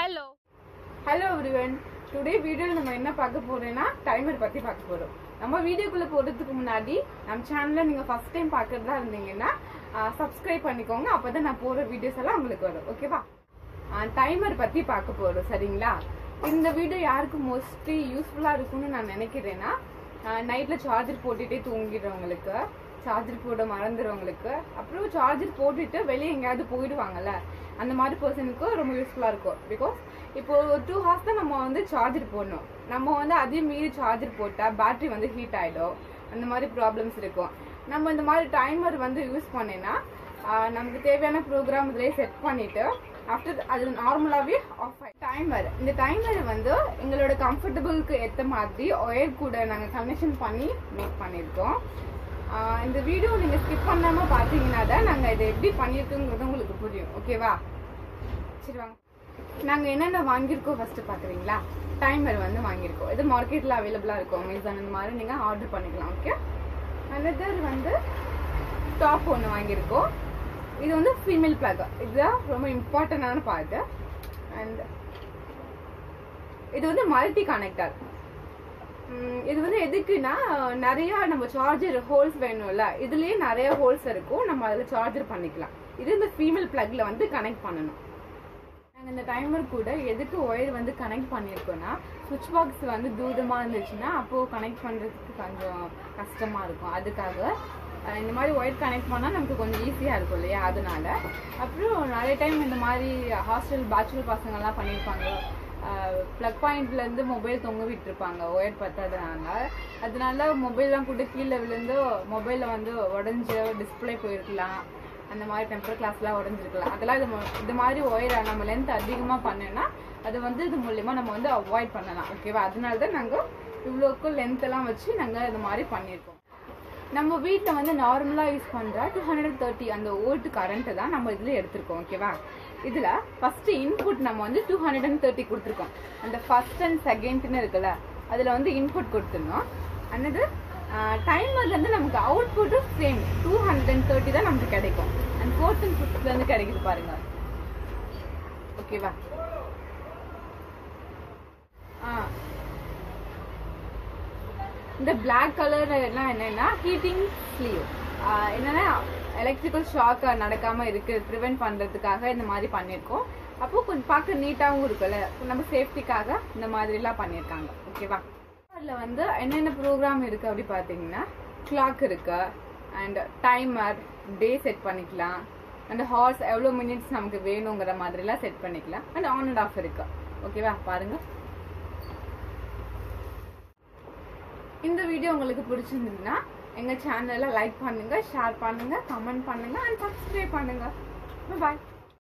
hello hello everyone today வீடியோவில் நம்ம என்ன பார்க்க போறோம்னா டைமர் பத்தி பார்க்க போறோம் நம்ம வீடியோக்குள்ள போறதுக்கு முன்னாடி நம்ம சேனல்ல நீங்க ஃபர்ஸ்ட் டைம் பார்க்கறதா இருந்தீங்கன்னா சப்ஸ்கிரைப் பண்ணிக்கோங்க அப்பதான் நான் போற வீடியோஸ் எல்லாம் உங்களுக்கு வரும் ஓகேவா டைமர் பத்தி பார்க்க போறோம் சரிங்களா இந்த வீடியோ யாருக்கு மோஸ்ட்லி யூஸ்ஃபுல்லா இருக்கும்னு நான் நினைக்கிறேன்னா நைட்ல சார்ஜர் போட்டுட்டே தூங்கிடுறவங்களுக்கு சார்ஜர் போட மறந்துடுறவங்களுக்கு அப்புறம் சார்ஜர் போட்டுட்டு வெளியே எங்கேயாவது போயிடுவாங்கல்ல அந்த மாதிரி பர்சனுக்கு ரொம்ப யூஸ்ஃபுல்லா இருக்கும் பிகாஸ் இப்போ ஒரு டூ ஹவர்ஸ் தான் நம்ம வந்து சார்ஜர் போடணும் நம்ம வந்து அதே மீறி சார்ஜர் போட்டா பேட்டரி வந்து ஹீட் ஆயிடும் அந்த மாதிரி ப்ராப்ளம்ஸ் இருக்கும் நம்ம இந்த மாதிரி டைமர் வந்து யூஸ் பண்ணேன்னா ஆஹ் நமக்கு தேவையான ப்ரோக்ராம் இதிலே செட் பண்ணிட்டு ஆஃப்டர் அது நார்மலாகவே ஆஃப் ஆகி டைமர் இந்த டைமர் வந்து எங்களோட கம்ஃபர்டபுளுக்கு ஏற்ற மாதிரி ஒயர் கூட நாங்கள் கனெக்ஷன் பண்ணி மேக் பண்ணியிருக்கோம் ஆஹ் இந்த வீடியோ நீங்கள் ஸ்கிப் பண்ணாமல் பார்த்தீங்கன்னா தான் நாங்கள் இதை எப்படி பண்ணியிருக்கோங்கிறது உங்களுக்கு புரியும் ஓகேவா சரி வாங்க நாங்கள் என்னென்ன வாங்கியிருக்கோம் ஃபர்ஸ்ட் பார்க்குறீங்களா டைமர் வந்து வாங்கியிருக்கோம் இது மார்க்கெட்டில் அவைலபிளாக இருக்கும் அமேசான் இந்த மாதிரி நீங்கள் ஆர்டர் பண்ணிக்கலாம் ஓகே அனதர் வந்து டாப் ஒன்று வாங்கியிருக்கோம் இது வந்து ஃபீமேல் பிளக் இதுதான் ரொம்ப இம்பார்ட்டண்டான பார்ட்டு அண்ட் இது வந்து மல்டி கனெக்டர் இது வந்து எதுக்குன்னா நிறைய நம்ம சார்ஜர் ஹோல்ஸ் வேணும்ல இதுலயே நிறைய ஹோல்ஸ் இருக்கும் நம்ம அதில் சார்ஜர் பண்ணிக்கலாம் இது இந்த ஃபீமேல் பிளக்ல வந்து கனெக்ட் பண்ணணும் நாங்கள் இந்த டைமர் கூட எதுக்கு ஒயர் வந்து கனெக்ட் பண்ணியிருக்கோம்னா சுவிட்ச் பாக்ஸ் வந்து தூரமாக இருந்துச்சுன்னா அப்போது கனெக்ட் பண்ணுறதுக்கு கொஞ்சம் கஷ்டமாக இருக்கும் அதுக்காக அஹ் இந்த மாதிரி ஒயர் கனெக்ட் பண்ணால் நமக்கு கொஞ்சம் ஈஸியாக இருக்கும் இல்லையா அதனால அப்புறம் நிறைய டைம் இந்த மாதிரி ஹாஸ்டல் பேச்சுலர் பசங்கள்லாம் பண்ணியிருப்பாங்க ப்ளக் பாயிண்ட்லேருந்து மொபைல் தொங்க விட்டுருப்பாங்க ஒயர் பத்தாதனால அதனால மொபைல்லாம் கூட கீழே விழுந்து மொபைலில் வந்து உடஞ்சு டிஸ்பிளே போயிருக்கலாம் அந்த மாதிரி டெம்பர் கிளாஸ்லாம் உடஞ்சிருக்கலாம் அதெல்லாம் இது ம- இது மாதிரி ஒயர் நம்ம லென்த் அதிகமாக பண்ணோன்னா அது வந்து இது மூலியமா நம்ம வந்து அவாய்ட் பண்ணலாம் ஓகேவா அதனால தான் நாங்கள் இவ்வளோக்கு லென்த் எல்லாம் வச்சு நாங்கள் இது மாதிரி பண்ணியிருக்கோம் நம்ம வீட்டில் வந்து நார்மலாக யூஸ் பண்ணுற டூ ஹண்ட்ரட் தேர்ட்டி அந்த ஓல்ட் கரண்ட்டை தான் நம்ம இதில் எடுத்திருக்கோம் ஓகேவா இதில் ஃபர்ஸ்ட் இன்புட் நம்ம வந்து டூ ஹண்ட்ரட் அண்ட் தேர்ட்டி கொடுத்துருக்கோம் அந்த ஃபர்ஸ்ட் அண்ட் செகண்ட்னு இருக்குல்ல அதில் வந்து இன்புட் கொடுத்துருந்தோம் அன்னது டைமர்லேருந்து நமக்கு அவுட்புட்டும் same two hundred and thirty தான் நமக்கு கிடைக்கும் அண்ட் ஃபோர்த் அண்ட் ஃபிஃப்த்லேருந்து கிடைக்குது பாருங்க ஓகேவா ஆ இந்த Black கலர் எல்லாம் என்னன்னா ஹீட்டிங் ஸ்லீவ் என்னன்னா எலக்ட்ரிக்கல் ஷாக் நடக்காம இருக்கு ப்ரிவென்ட் பண்றதுக்காக இந்த மாதிரி பண்ணியிருக்கோம் அப்போ கொஞ்சம் பார்க்க நீட்டாகவும் இருக்குல்ல நம்ம சேஃப்டிக்காக இந்த மாதிரிலாம் பண்ணியிருக்காங்க ஓகேவா அதில் வந்து என்னென்ன ப்ரோக்ராம் இருக்கு அப்படி பார்த்தீங்கன்னா கிளாக் இருக்கு அண்ட் டைமர் டே செட் பண்ணிக்கலாம் அண்ட் ஹார்ஸ் எவ்வளோ மினிட்ஸ் நமக்கு வேணுங்கிற மாதிரிலாம் செட் பண்ணிக்கலாம் அண்ட் ஆன் அண்ட் ஆஃப் இருக்கு ஓகேவா பாருங்க இந்த வீடியோ உங்களுக்கு பிடிச்சிருந்ததுன்னா எங்க சேனலை லைக் பண்ணுங்க ஷேர் பண்ணுங்க கமெண்ட் பண்ணுங்க அண்ட் சப்ஸ்கிரைப் பண்ணுங்க பாய்